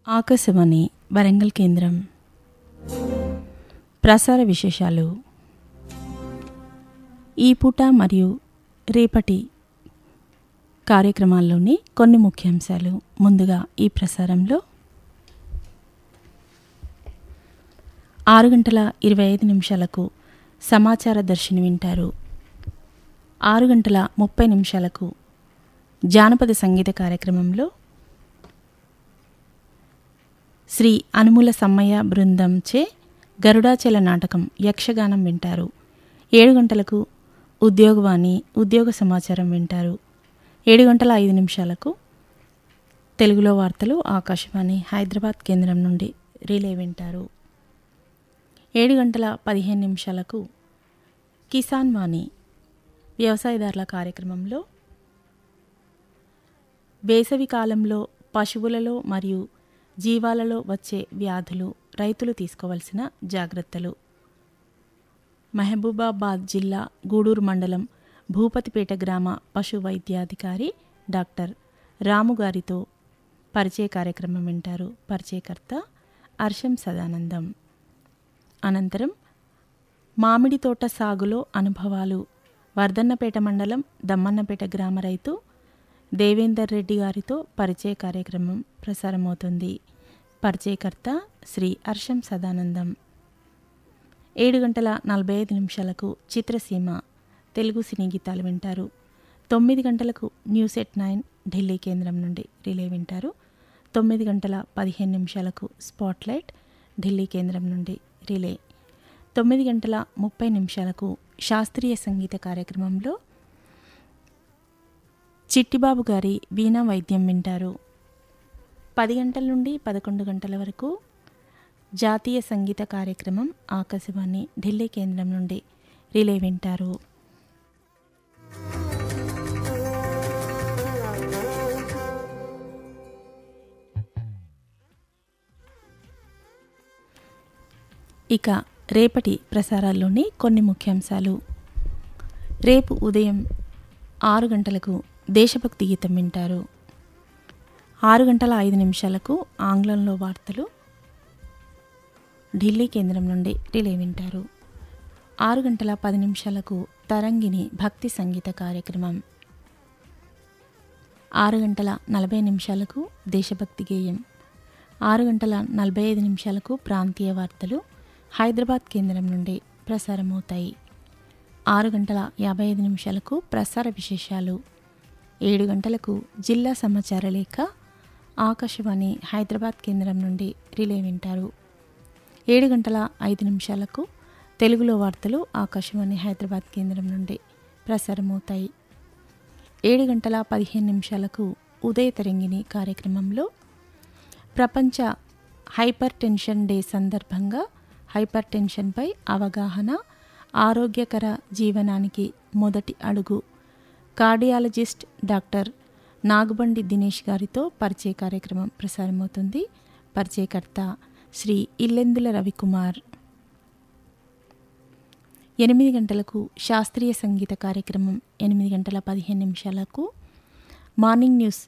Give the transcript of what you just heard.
ఆకాశవాణి వరంగల్ కేంద్రం ప్రసార విశేషాలు ఈ పూట మరియు రేపటి కార్యక్రమాల్లోని కొన్ని ముఖ్యాంశాలు ముందుగా ఈ ప్రసారంలో ఆరు గంటల ఇరవై ఐదు నిమిషాలకు సమాచార దర్శిని వింటారు ఆరు గంటల ముప్పై నిమిషాలకు జానపద సంగీత కార్యక్రమంలో శ్రీ అనుముల సమ్మయ్య బృందంచే గరుడాచల నాటకం యక్షగానం వింటారు ఏడు గంటలకు ఉద్యోగవాణి ఉద్యోగ సమాచారం వింటారు ఏడు గంటల ఐదు నిమిషాలకు తెలుగులో వార్తలు ఆకాశవాణి హైదరాబాద్ కేంద్రం నుండి రిలే వింటారు ఏడు గంటల పదిహేను నిమిషాలకు కిసాన్ వాణి వ్యవసాయదారుల కార్యక్రమంలో వేసవి కాలంలో పశువులలో మరియు జీవాలలో వచ్చే వ్యాధులు రైతులు తీసుకోవలసిన జాగ్రత్తలు మహబూబాబాద్ జిల్లా గూడూరు మండలం భూపతిపేట గ్రామ పశు వైద్యాధికారి డాక్టర్ రాము గారితో పరిచయ కార్యక్రమం వింటారు పరిచయకర్త హర్షం సదానందం అనంతరం మామిడి తోట సాగులో అనుభవాలు వర్ధన్నపేట మండలం దమ్మన్నపేట గ్రామ రైతు దేవేందర్ రెడ్డి గారితో పరిచయ కార్యక్రమం ప్రసారమవుతుంది పరిచయకర్త శ్రీ హర్షం సదానందం ఏడు గంటల నలభై ఐదు నిమిషాలకు చిత్రసీమ తెలుగు సినీ గీతాలు వింటారు తొమ్మిది గంటలకు న్యూస్ ఎట్ నైన్ ఢిల్లీ కేంద్రం నుండి రిలే వింటారు తొమ్మిది గంటల పదిహేను నిమిషాలకు స్పాట్లైట్ ఢిల్లీ కేంద్రం నుండి రిలే తొమ్మిది గంటల ముప్పై నిమిషాలకు శాస్త్రీయ సంగీత కార్యక్రమంలో చిట్టిబాబు గారి వీణా వైద్యం వింటారు పది గంటల నుండి పదకొండు గంటల వరకు జాతీయ సంగీత కార్యక్రమం ఆకాశవాణి ఢిల్లీ కేంద్రం నుండి రిలే వింటారు ఇక రేపటి ప్రసారాల్లోని కొన్ని ముఖ్యాంశాలు రేపు ఉదయం ఆరు గంటలకు దేశభక్తి గీతం వింటారు ఆరు గంటల ఐదు నిమిషాలకు ఆంగ్లంలో వార్తలు ఢిల్లీ కేంద్రం నుండి రిలే వింటారు ఆరు గంటల పది నిమిషాలకు తరంగిణి భక్తి సంగీత కార్యక్రమం ఆరు గంటల నలభై నిమిషాలకు దేశభక్తి గేయం ఆరు గంటల నలభై ఐదు నిమిషాలకు ప్రాంతీయ వార్తలు హైదరాబాద్ కేంద్రం నుండి ప్రసారమవుతాయి ఆరు గంటల యాభై ఐదు నిమిషాలకు ప్రసార విశేషాలు ఏడు గంటలకు జిల్లా సమాచార లేఖ ఆకాశవాణి హైదరాబాద్ కేంద్రం నుండి రిలే వింటారు ఏడు గంటల ఐదు నిమిషాలకు తెలుగులో వార్తలు ఆకాశవాణి హైదరాబాద్ కేంద్రం నుండి ప్రసారమవుతాయి ఏడు గంటల పదిహేను నిమిషాలకు ఉదయ తరంగిణి కార్యక్రమంలో ప్రపంచ హైపర్ టెన్షన్ డే సందర్భంగా హైపర్ టెన్షన్పై అవగాహన ఆరోగ్యకర జీవనానికి మొదటి అడుగు కార్డియాలజిస్ట్ డాక్టర్ నాగబండి దినేష్ గారితో పరిచయ కార్యక్రమం ప్రసారమవుతుంది పరిచయకర్త శ్రీ ఇల్లెందుల రవికుమార్ ఎనిమిది గంటలకు శాస్త్రీయ సంగీత కార్యక్రమం ఎనిమిది గంటల పదిహేను నిమిషాలకు మార్నింగ్ న్యూస్